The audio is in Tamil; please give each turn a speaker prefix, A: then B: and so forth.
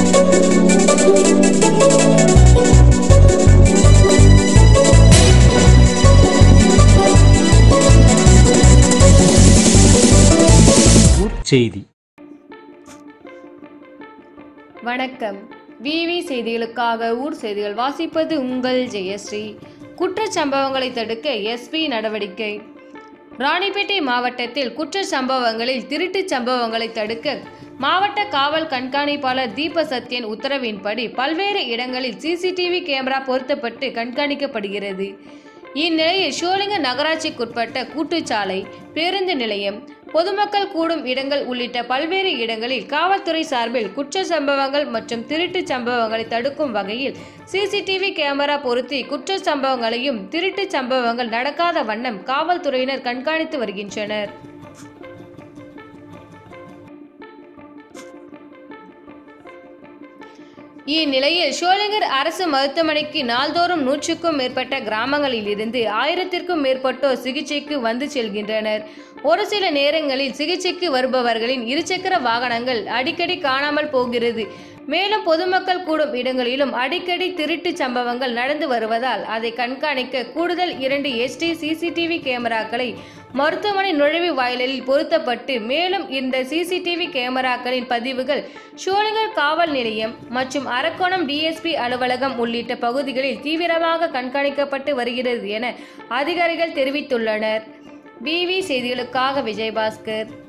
A: செய்தி
B: வணக்கம் விவி செய்திகளுக்காக ஊர் செய்திகள் வாசிப்பது உங்கள் ஜெயஸ்ரீ குற்றச் சம்பவங்களை தடுக்க எஸ்பி நடவடிக்கை ராணிப்பேட்டை மாவட்டத்தில் குற்ற சம்பவங்களில் திருட்டுச் சம்பவங்களை தடுக்க மாவட்ட காவல் கண்காணிப்பாளர் தீப சத்யன் உத்தரவின்படி பல்வேறு இடங்களில் சிசிடிவி கேமரா பொருத்தப்பட்டு கண்காணிக்கப்படுகிறது இந்நிலையில் ஷோலிங்க நகராட்சிக்குட்பட்ட கூட்டுச்சாலை பேருந்து நிலையம் பொதுமக்கள் கூடும் இடங்கள் உள்ளிட்ட பல்வேறு இடங்களில் காவல்துறை சார்பில் குற்ற சம்பவங்கள் மற்றும் திருட்டுச் சம்பவங்களை தடுக்கும் வகையில் சிசிடிவி கேமரா பொருத்தி குற்ற சம்பவங்களையும் திருட்டுச் சம்பவங்கள் நடக்காத வண்ணம் காவல்துறையினர் கண்காணித்து வருகின்றனர் இந்நிலையில் ஷோலிங்கர் அரசு மருத்துவமனைக்கு நாள்தோறும் நூற்றுக்கும் மேற்பட்ட கிராமங்களில் இருந்து ஆயிரத்திற்கும் மேற்பட்டோர் சிகிச்சைக்கு வந்து செல்கின்றனர் ஒரு சில நேரங்களில் சிகிச்சைக்கு வருபவர்களின் இருசக்கர வாகனங்கள் அடிக்கடி காணாமல் போகிறது மேலும் பொதுமக்கள் கூடும் இடங்களிலும் அடிக்கடி திருட்டுச் சம்பவங்கள் நடந்து வருவதால் அதை கண்காணிக்க கூடுதல் இரண்டு எஸ்டி சிசிடிவி கேமராக்களை மருத்துவமனை நுழைவு வாயிலில் பொருத்தப்பட்டு மேலும் இந்த சிசிடிவி கேமராக்களின் பதிவுகள் ஷோலிங்கர் காவல் நிலையம் மற்றும் அரக்கோணம் டிஎஸ்பி அலுவலகம் உள்ளிட்ட பகுதிகளில் தீவிரமாக கண்காணிக்கப்பட்டு வருகிறது என அதிகாரிகள் தெரிவித்துள்ளனர் பிவி செய்திகளுக்காக விஜயபாஸ்கர்